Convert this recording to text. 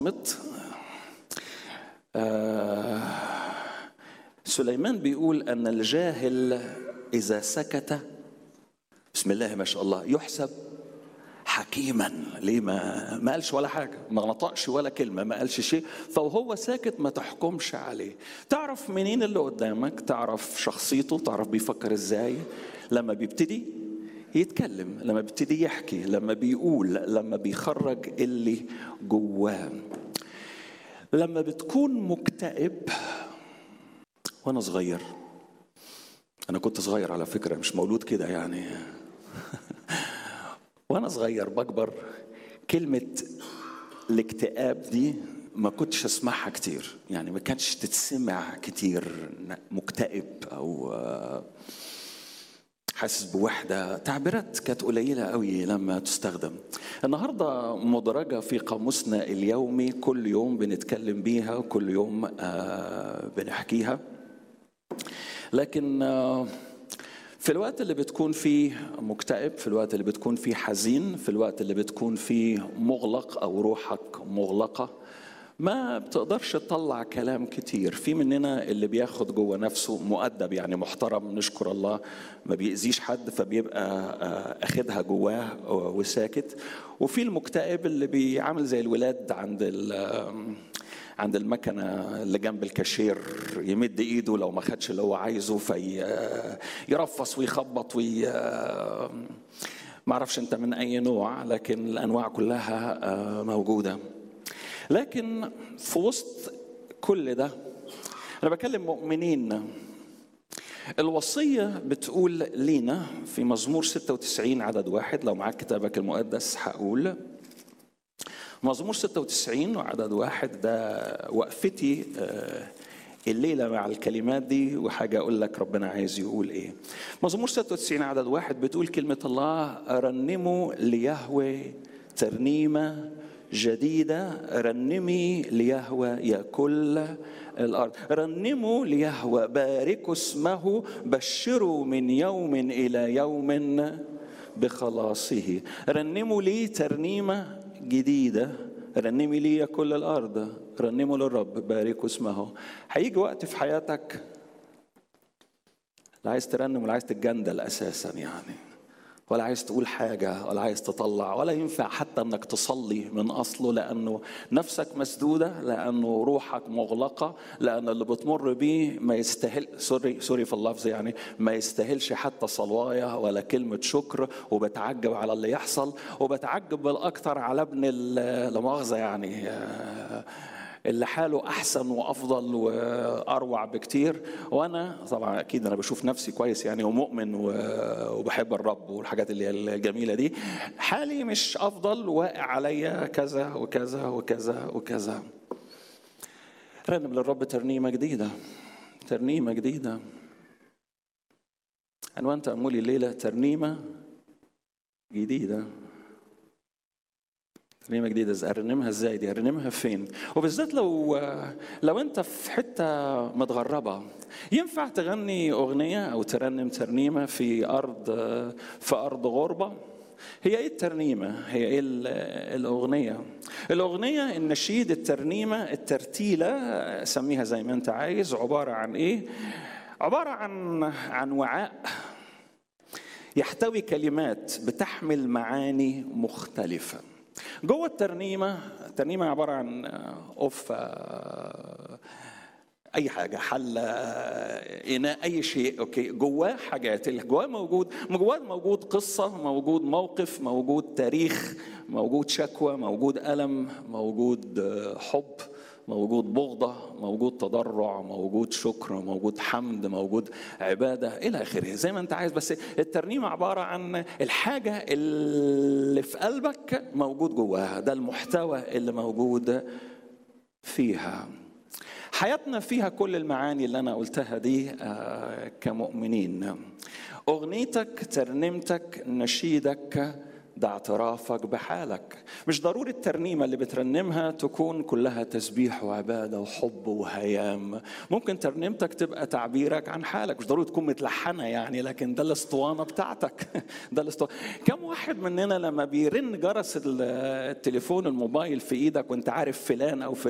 مت آه سليمان بيقول ان الجاهل اذا سكت بسم الله ما شاء الله يحسب حكيما ليه ما ما قالش ولا حاجه ما نطقش ولا كلمه ما قالش شيء فوهو ساكت ما تحكمش عليه تعرف منين اللي قدامك تعرف شخصيته تعرف بيفكر ازاي لما بيبتدي يتكلم لما بيبتدي يحكي لما بيقول لما بيخرج اللي جواه لما بتكون مكتئب وانا صغير انا كنت صغير على فكره مش مولود كده يعني وانا صغير بكبر كلمه الاكتئاب دي ما كنتش اسمعها كتير يعني ما كانتش تتسمع كتير مكتئب او حاسس بوحدة تعبيرات كانت قليلة قوي لما تستخدم النهاردة مدرجة في قاموسنا اليومي كل يوم بنتكلم بيها وكل يوم بنحكيها لكن في الوقت اللي بتكون فيه مكتئب في الوقت اللي بتكون فيه حزين في الوقت اللي بتكون فيه مغلق أو روحك مغلقة ما بتقدرش تطلع كلام كتير في مننا اللي بياخد جوه نفسه مؤدب يعني محترم نشكر الله ما بيأذيش حد فبيبقى اخدها جواه وساكت وفي المكتئب اللي بيعمل زي الولاد عند عند المكنة اللي جنب الكاشير يمد ايده لو ما خدش اللي هو عايزه فيرفص ويخبط وي ما اعرفش انت من اي نوع لكن الانواع كلها موجوده لكن في وسط كل ده انا بكلم مؤمنين الوصية بتقول لينا في مزمور 96 عدد واحد لو معاك كتابك المقدس هقول مزمور 96 وعدد واحد ده وقفتي الليلة مع الكلمات دي وحاجة أقول لك ربنا عايز يقول إيه مزمور 96 عدد واحد بتقول كلمة الله رنموا ليهوه ترنيمة جديدة رنمي ليهوى يا كل الأرض رنموا ليهوى باركوا اسمه بشروا من يوم إلى يوم بخلاصه رنموا لي ترنيمة جديدة رنمي لي يا كل الأرض رنموا للرب باركوا اسمه هيجي وقت في حياتك لا عايز ترنم ولا عايز تتجندل أساسا يعني ولا عايز تقول حاجة ولا عايز تطلع ولا ينفع حتى انك تصلي من اصله لانه نفسك مسدودة لانه روحك مغلقة لان اللي بتمر بيه ما يستاهل سوري سوري في اللفظ يعني ما يستاهلش حتى صلواية ولا كلمة شكر وبتعجب على اللي يحصل وبتعجب بالاكثر على ابن لا مؤاخذة يعني اللي حاله احسن وافضل واروع بكتير وانا طبعا اكيد انا بشوف نفسي كويس يعني ومؤمن وبحب الرب والحاجات اللي هي الجميله دي حالي مش افضل واقع عليا كذا وكذا وكذا وكذا رنم للرب ترنيمه جديده ترنيمه جديده عنوان تاملي الليله ترنيمه جديده ترنيمه جديده ارنمها ازاي دي ارنمها فين وبالذات لو لو انت في حته متغربه ينفع تغني اغنيه او ترنم ترنيمه في ارض في ارض غربه هي ايه الترنيمه هي ايه الاغنيه الاغنيه النشيد الترنيمه الترتيله سميها زي ما انت عايز عباره عن ايه عباره عن عن وعاء يحتوي كلمات بتحمل معاني مختلفه جوه الترنيمه الترنيمه عباره عن اوف اي حاجه حله اناء اي شيء اوكي جواه حاجات اللي جواه موجود جواه موجود قصه موجود موقف موجود تاريخ موجود شكوى موجود الم موجود حب موجود بغضة موجود تضرع موجود شكر موجود حمد موجود عبادة إلى آخره زي ما أنت عايز بس الترنيمة عبارة عن الحاجة اللي في قلبك موجود جواها ده المحتوى اللي موجود فيها حياتنا فيها كل المعاني اللي أنا قلتها دي كمؤمنين أغنيتك ترنيمتك نشيدك ده اعترافك بحالك مش ضروري الترنيمة اللي بترنمها تكون كلها تسبيح وعبادة وحب وهيام ممكن ترنيمتك تبقى تعبيرك عن حالك مش ضروري تكون متلحنة يعني لكن ده الاسطوانة بتاعتك ده الاسطوانة كم واحد مننا لما بيرن جرس التليفون الموبايل في ايدك وانت عارف فلان او فلان